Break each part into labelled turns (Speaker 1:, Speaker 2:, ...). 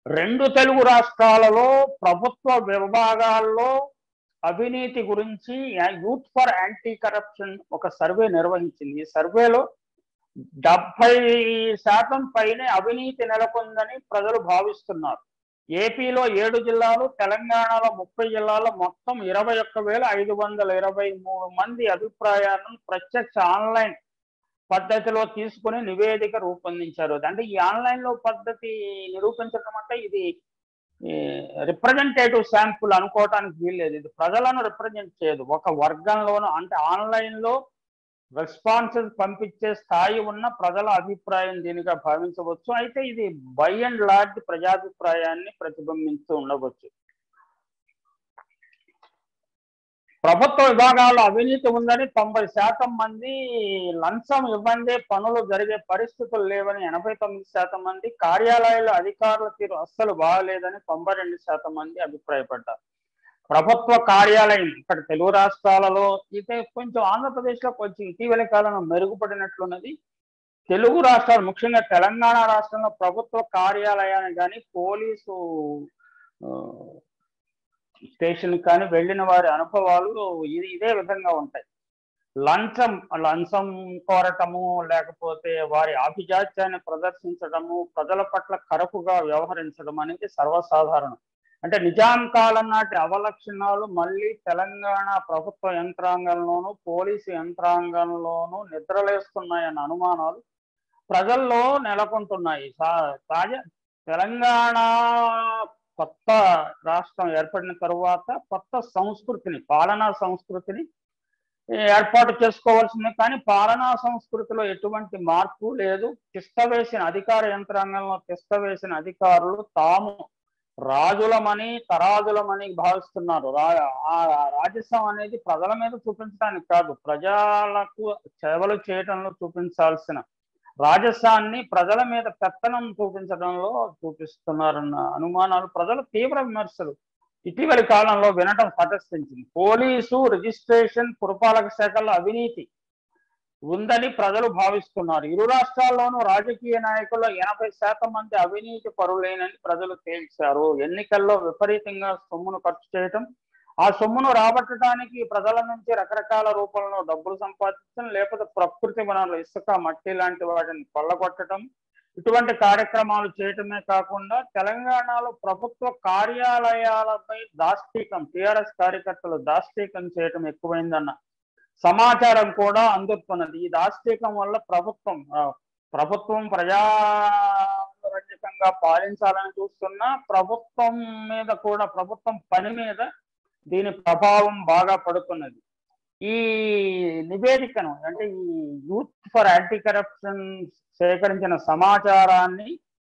Speaker 1: రెండు తెలుగు రాష్ట్రాలలో ప్రభుత్వ విభాగాల్లో అవినీతి గురించి యూత్ ఫర్ యాంటీ కరప్షన్ ఒక సర్వే నిర్వహించింది ఈ సర్వేలో డెబ్బై శాతం పైనే అవినీతి నెలకొందని ప్రజలు భావిస్తున్నారు ఏపీలో ఏడు జిల్లాలు తెలంగాణలో ముప్పై జిల్లాలో మొత్తం ఇరవై ఒక్క వేల ఐదు వందల ఇరవై మూడు మంది అభిప్రాయాలను ప్రత్యక్ష ఆన్లైన్ పద్ధతిలో తీసుకుని నివేదిక రూపొందించారు అంటే ఈ ఆన్లైన్ లో పద్ధతి నిరూపించడం అంటే ఇది రిప్రజెంటేటివ్ శాంపుల్ అనుకోవటానికి వీల్లేదు ఇది ప్రజలను రిప్రజెంట్ చేయదు ఒక వర్గంలోనూ అంటే ఆన్లైన్ లో రెస్పాన్సెస్ పంపించే స్థాయి ఉన్న ప్రజల అభిప్రాయం దీనిగా భావించవచ్చు అయితే ఇది బై అండ్ లార్జ్ ప్రజాభిప్రాయాన్ని ప్రతిబింబిస్తూ ఉండవచ్చు ప్రభుత్వ విభాగాల్లో అవినీతి ఉందని తొంభై శాతం మంది లంచం ఇవ్వందే పనులు జరిగే పరిస్థితులు లేవని ఎనభై తొమ్మిది శాతం మంది కార్యాలయాల్లో అధికారుల తీరు అస్సలు బాగలేదని తొంభై రెండు శాతం మంది అభిప్రాయపడ్డారు ప్రభుత్వ కార్యాలయం ఇక్కడ తెలుగు రాష్ట్రాలలో అయితే కొంచెం ఆంధ్రప్రదేశ్లో కొంచెం ఇటీవల కాలంలో మెరుగుపడినట్లున్నది తెలుగు రాష్ట్రాలు ముఖ్యంగా తెలంగాణ రాష్ట్రంలో ప్రభుత్వ కార్యాలయాన్ని కానీ పోలీసు స్టేషన్ కానీ వెళ్ళిన వారి అనుభవాలు ఇది ఇదే విధంగా ఉంటాయి లంచం లంచం కోరటము లేకపోతే వారి ఆభిజాత్యాన్ని ప్రదర్శించడము ప్రజల పట్ల కరపుగా వ్యవహరించడం అనేది సర్వసాధారణం అంటే నిజాం కాలం నాటి అవలక్షణాలు మళ్ళీ తెలంగాణ ప్రభుత్వ యంత్రాంగంలోనూ పోలీసు యంత్రాంగంలోనూ నిద్రలేస్తున్నాయన్న అనుమానాలు ప్రజల్లో నెలకొంటున్నాయి తాజా తెలంగాణ కొత్త రాష్ట్రం ఏర్పడిన తరువాత కొత్త సంస్కృతిని పాలనా సంస్కృతిని ఏర్పాటు చేసుకోవాల్సింది కానీ పాలనా సంస్కృతిలో ఎటువంటి మార్పు లేదు తిష్ట వేసిన అధికార యంత్రాంగంలో తిష్ట వేసిన అధికారులు తాము రాజులమని తరాజులమని భావిస్తున్నారు రా ఆ రాజస్వం అనేది ప్రజల మీద చూపించడానికి కాదు ప్రజలకు సేవలు చేయడంలో చూపించాల్సిన రాజస్వాన్ని ప్రజల మీద పెత్తనం చూపించడంలో చూపిస్తున్నారన్న అనుమానాలు ప్రజలు తీవ్ర విమర్శలు ఇటీవలి కాలంలో వినటం తటస్థించింది పోలీసు రిజిస్ట్రేషన్ పురపాలక శాఖల్లో అవినీతి ఉందని ప్రజలు భావిస్తున్నారు ఇరు రాష్ట్రాల్లోనూ రాజకీయ నాయకుల్లో ఎనభై శాతం మంది అవినీతి పరులేనని ప్రజలు తేల్చారు ఎన్నికల్లో విపరీతంగా సొమ్మును ఖర్చు చేయటం ఆ సొమ్మును రాబట్టడానికి ప్రజల నుంచి రకరకాల రూపంలో డబ్బులు సంపాదించడం లేకపోతే ప్రకృతి వనరులు ఇసుక మట్టి లాంటి వాటిని కొల్లగొట్టడం ఇటువంటి కార్యక్రమాలు చేయటమే కాకుండా తెలంగాణలో ప్రభుత్వ కార్యాలయాలపై దాష్టీకం టిఆర్ఎస్ కార్యకర్తలు దాష్టీకం చేయటం ఎక్కువైందన్న సమాచారం కూడా అందుతున్నది ఈ దాష్టీకం వల్ల ప్రభుత్వం ప్రభుత్వం ప్రజారంజకంగా పాలించాలని చూస్తున్నా ప్రభుత్వం మీద కూడా ప్రభుత్వం పని మీద దీని ప్రభావం బాగా పడుతున్నది ఈ నివేదికను అంటే ఈ యూత్ ఫర్ యాంటీ కరప్షన్ సేకరించిన సమాచారాన్ని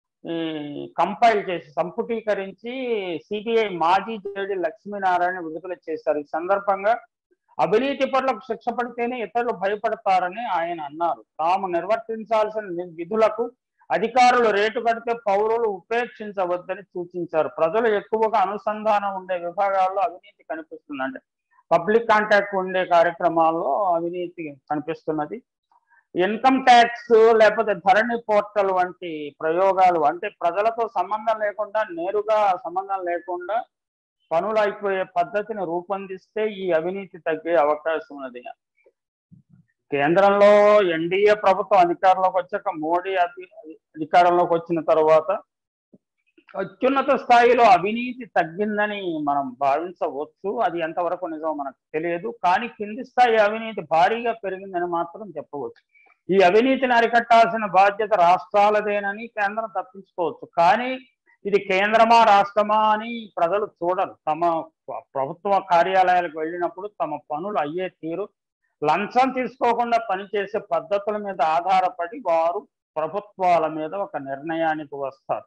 Speaker 1: కంపైల్ చేసి సంపుటీకరించి సిబిఐ మాజీ జేడి లక్ష్మీనారాయణ విడుదల చేశారు ఈ సందర్భంగా అవినీతి పట్లకు శిక్ష పడితేనే ఇతరులు భయపడతారని ఆయన అన్నారు తాము నిర్వర్తించాల్సిన విధులకు అధికారులు రేటు కడితే పౌరులు ఉపేక్షించవద్దని సూచించారు ప్రజలు ఎక్కువగా అనుసంధానం ఉండే విభాగాల్లో అవినీతి కనిపిస్తుంది అంటే పబ్లిక్ కాంటాక్ట్ ఉండే కార్యక్రమాల్లో అవినీతి కనిపిస్తున్నది ఇన్కమ్ ట్యాక్స్ లేకపోతే ధరణి పోర్టల్ వంటి ప్రయోగాలు అంటే ప్రజలతో సంబంధం లేకుండా నేరుగా సంబంధం లేకుండా పనులు అయిపోయే పద్ధతిని రూపొందిస్తే ఈ అవినీతి తగ్గే అవకాశం ఉన్నది కేంద్రంలో ఎన్డీఏ ప్రభుత్వం అధికారంలోకి వచ్చాక మోడీ అధి అధికారంలోకి వచ్చిన తర్వాత అత్యున్నత స్థాయిలో అవినీతి తగ్గిందని మనం భావించవచ్చు అది ఎంతవరకు నిజం మనకు తెలియదు కానీ కింది స్థాయి అవినీతి భారీగా పెరిగిందని మాత్రం చెప్పవచ్చు ఈ అవినీతిని అరికట్టాల్సిన బాధ్యత రాష్ట్రాలదేనని కేంద్రం తప్పించుకోవచ్చు కానీ ఇది కేంద్రమా రాష్ట్రమా అని ప్రజలు చూడరు తమ ప్రభుత్వ కార్యాలయాలకు వెళ్ళినప్పుడు తమ పనులు అయ్యే తీరు లంచం తీసుకోకుండా పనిచేసే పద్ధతుల మీద ఆధారపడి వారు ప్రభుత్వాల మీద ఒక నిర్ణయానికి వస్తారు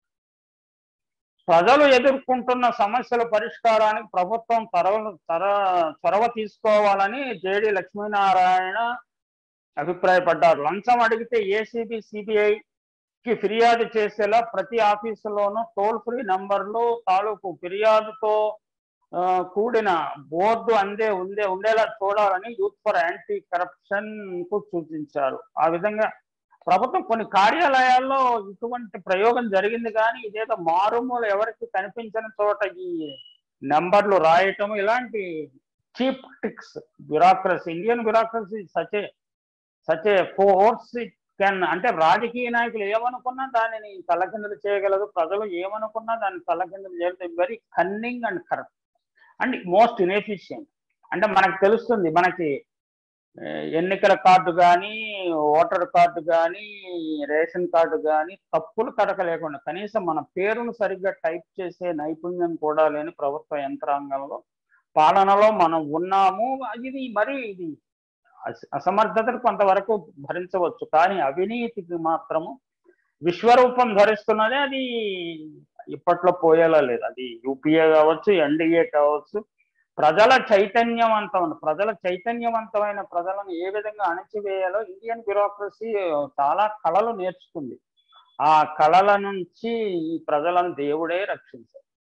Speaker 1: ప్రజలు ఎదుర్కొంటున్న సమస్యల పరిష్కారానికి ప్రభుత్వం తరవ తర చొరవ తీసుకోవాలని జేడి లక్ష్మీనారాయణ అభిప్రాయపడ్డారు లంచం అడిగితే ఏసీబీ సిబిఐ కి ఫిర్యాదు చేసేలా ప్రతి ఆఫీసులోనూ టోల్ ఫ్రీ నంబర్లు తాలూకు ఫిర్యాదుతో కూడిన బోర్డు అందే ఉందే ఉండేలా చూడాలని యూత్ ఫర్ యాంటీ కరప్షన్ కు సూచించారు ఆ విధంగా ప్రభుత్వం కొన్ని కార్యాలయాల్లో ఇటువంటి ప్రయోగం జరిగింది కానీ ఇదేదో మారుమూల ఎవరికి కనిపించని చోట ఈ నెంబర్లు రాయటం ఇలాంటి cheap tricks bureaucracy Indian bureaucracy such a such a force can అంటే రాజకీయ నాయకులు ఏమనుకున్నా దానిని తలకిందులు చేయగలదు ప్రజలు ఏమనుకున్నా దాన్ని తలకిందులు చేయడం very cunning and correct and most inefficient అంటే మనకు తెలుస్తుంది మనకి ఏ, ఎన్నికల కార్డు కానీ ఓటర్ కార్డు కానీ రేషన్ కార్డు కానీ తప్పులు కడక లేకుండా కనీసం మన పేరును సరిగ్గా టైప్ చేసే నైపుణ్యం కూడా లేని ప్రభుత్వ యంత్రాంగంలో పాలనలో మనం ఉన్నాము ఇది మరి ఇది అస- అసమర్థతను కొంతవరకు భరించవచ్చు కానీ అవినీతికి మాత్రము విశ్వరూపం ధరిస్తున్నదే అది ఇప్పట్లో పోయేలా లేదు అది యూపీఏ కావచ్చు ఎన్డీఏ కావచ్చు ప్రజల చైతన్యవంతం ప్రజల చైతన్యవంతమైన ప్రజలను ఏ విధంగా అణచివేయాలో ఇండియన్ బ్యూరోక్రసీ చాలా కళలు నేర్చుకుంది ఆ కళల నుంచి ఈ ప్రజలను దేవుడే రక్షించారు